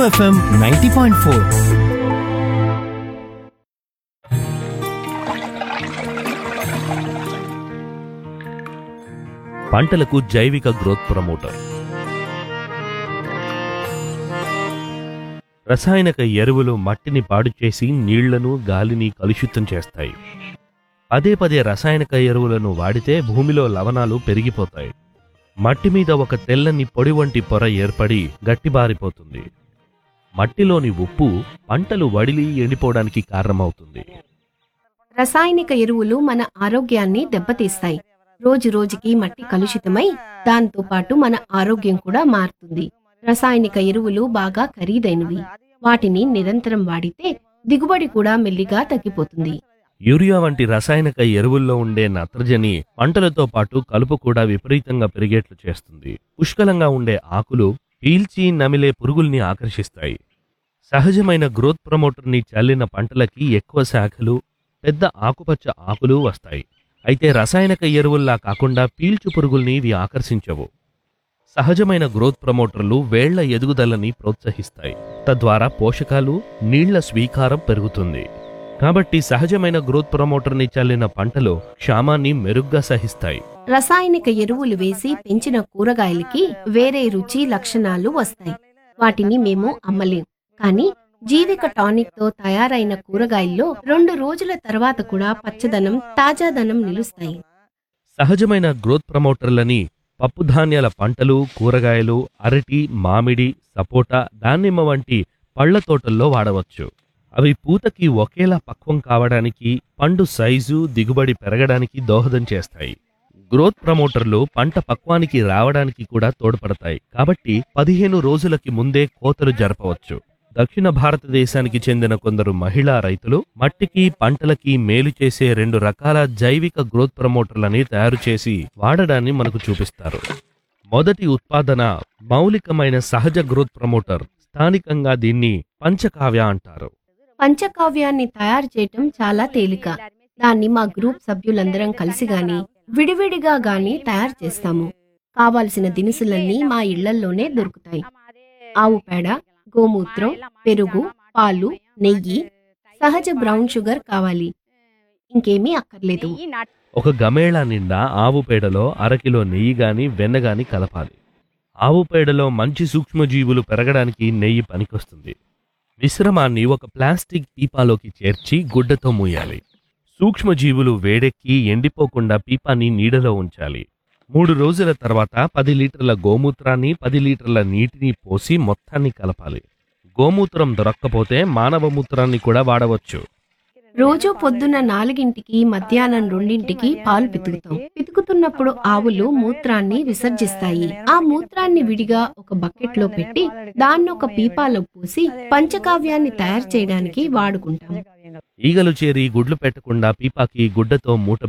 FM ninety point four పంటలకు జైవిక growth promoter రసాయనిక ఎరువులు మట్టిని పాడు చేసి నీళ్లను గాలిని కలుషితం చేస్తాయి పదే పదే రసాయనిక ఎరువులను వాడితే భూమిలో లవణాలు పెరిగిపోతాయి మట్టి మీద ఒక తెల్లని పొడి వంటి పొర ఏర్పడి గట్టిబారిపోతుంది మట్టిలోని ఉప్పు పంటలు వడిలి ఎండిపోవడానికి కారణమవుతుంది రసాయనిక ఎరువులు మన ఆరోగ్యాన్ని దెబ్బతీస్తాయి రోజు రోజుకి మట్టి కలుషితమై దాంతో పాటు మన ఆరోగ్యం కూడా మారుతుంది రసాయనిక ఎరువులు బాగా ఖరీదైనవి వాటిని నిరంతరం వాడితే దిగుబడి కూడా మెల్లిగా తగ్గిపోతుంది యూరియా వంటి రసాయనిక ఎరువుల్లో ఉండే నత్రజని పంటలతో పాటు కలుపు కూడా విపరీతంగా పెరిగేట్లు చేస్తుంది పుష్కలంగా ఉండే ఆకులు పీల్చి నమిలే పురుగుల్ని ఆకర్షిస్తాయి సహజమైన గ్రోత్ ప్రమోటర్ని చల్లిన పంటలకి ఎక్కువ శాఖలు పెద్ద ఆకుపచ్చ ఆకులు వస్తాయి అయితే రసాయనిక ఎరువుల్లా కాకుండా పీల్చు పురుగుల్ని ఇవి ఆకర్షించవు సహజమైన గ్రోత్ ప్రమోటర్లు వేళ్ల ఎదుగుదలని ప్రోత్సహిస్తాయి తద్వారా పోషకాలు నీళ్ల స్వీకారం పెరుగుతుంది కాబట్టి సహజమైన గ్రోత్ ప్రమోటర్ని చల్లిన పంటలు క్షామాన్ని మెరుగ్గా సహిస్తాయి రసాయనిక ఎరువులు వేసి పెంచిన కూరగాయలకి వేరే రుచి లక్షణాలు వస్తాయి వాటిని మేము అమ్మలేం కానీ జీవిక టానిక్ తో తయారైన కూరగాయల్లో రెండు రోజుల తర్వాత కూడా పచ్చదనం తాజాదనం నిలుస్తాయి సహజమైన గ్రోత్ ప్రమోటర్లని పప్పుధాన్యాల పంటలు కూరగాయలు అరటి మామిడి సపోటా దానిమ్మ వంటి పళ్ల తోటల్లో వాడవచ్చు అవి పూతకి ఒకేలా పక్వం కావడానికి పండు సైజు దిగుబడి పెరగడానికి దోహదం చేస్తాయి గ్రోత్ ప్రమోటర్లు పంట పక్వానికి రావడానికి కూడా తోడ్పడతాయి కాబట్టి పదిహేను రోజులకి ముందే కోతలు జరపవచ్చు దక్షిణ భారతదేశానికి చెందిన కొందరు మహిళా రైతులు మట్టికి పంటలకి మేలు చేసే రెండు రకాల జైవిక గ్రోత్ ప్రమోటర్లని తయారు చేసి వాడడాన్ని మనకు చూపిస్తారు మొదటి ఉత్పాదన మౌలికమైన సహజ గ్రోత్ ప్రమోటర్ స్థానికంగా దీన్ని పంచకావ్య అంటారు పంచకావ్యాన్ని తయారు చేయటం చాలా తేలిక దాన్ని మా గ్రూప్ సభ్యులందరం కలిసి గాని విడివిడిగా గాని తయారు చేస్తాము కావాల్సిన దినుసులన్నీ మా ఇళ్లల్లోనే దొరుకుతాయి ఆవు పేడ గోమూత్రం పెరుగు పాలు నెయ్యి సహజ బ్రౌన్ షుగర్ కావాలి ఇంకేమీ అక్కర్లేదు ఒక గమేళా నిండా ఆవు పేడలో అరకిలో నెయ్యి గాని వెన్న గాని కలపాలి ఆవు పేడలో మంచి సూక్ష్మజీవులు పెరగడానికి నెయ్యి పనికొస్తుంది మిశ్రమాన్ని ఒక ప్లాస్టిక్ పీపాలోకి చేర్చి గుడ్డతో మూయాలి సూక్ష్మజీవులు వేడెక్కి ఎండిపోకుండా పీపాని నీడలో ఉంచాలి మూడు రోజుల తర్వాత పది లీటర్ల గోమూత్రాన్ని పది లీటర్ల నీటిని పోసి మొత్తాన్ని కలపాలి గోమూత్రం దొరక్కపోతే మానవ మూత్రాన్ని కూడా వాడవచ్చు రోజు పొద్దున్న నాలుగింటికి మధ్యాహ్నం రెండింటికి పాలు పితుకుతాం పితుకుతున్నప్పుడు ఆవులు మూత్రాన్ని విసర్జిస్తాయి ఆ మూత్రాన్ని విడిగా ఒక బకెట్ లో పెట్టి దాన్ని ఒక పీపాలో పోసి పంచకావ్యాన్ని తయారు చేయడానికి వాడుకుంటాం ఈగలు చేరి గుడ్లు పెట్టకుండా పీపాకి గుడ్డతో మూట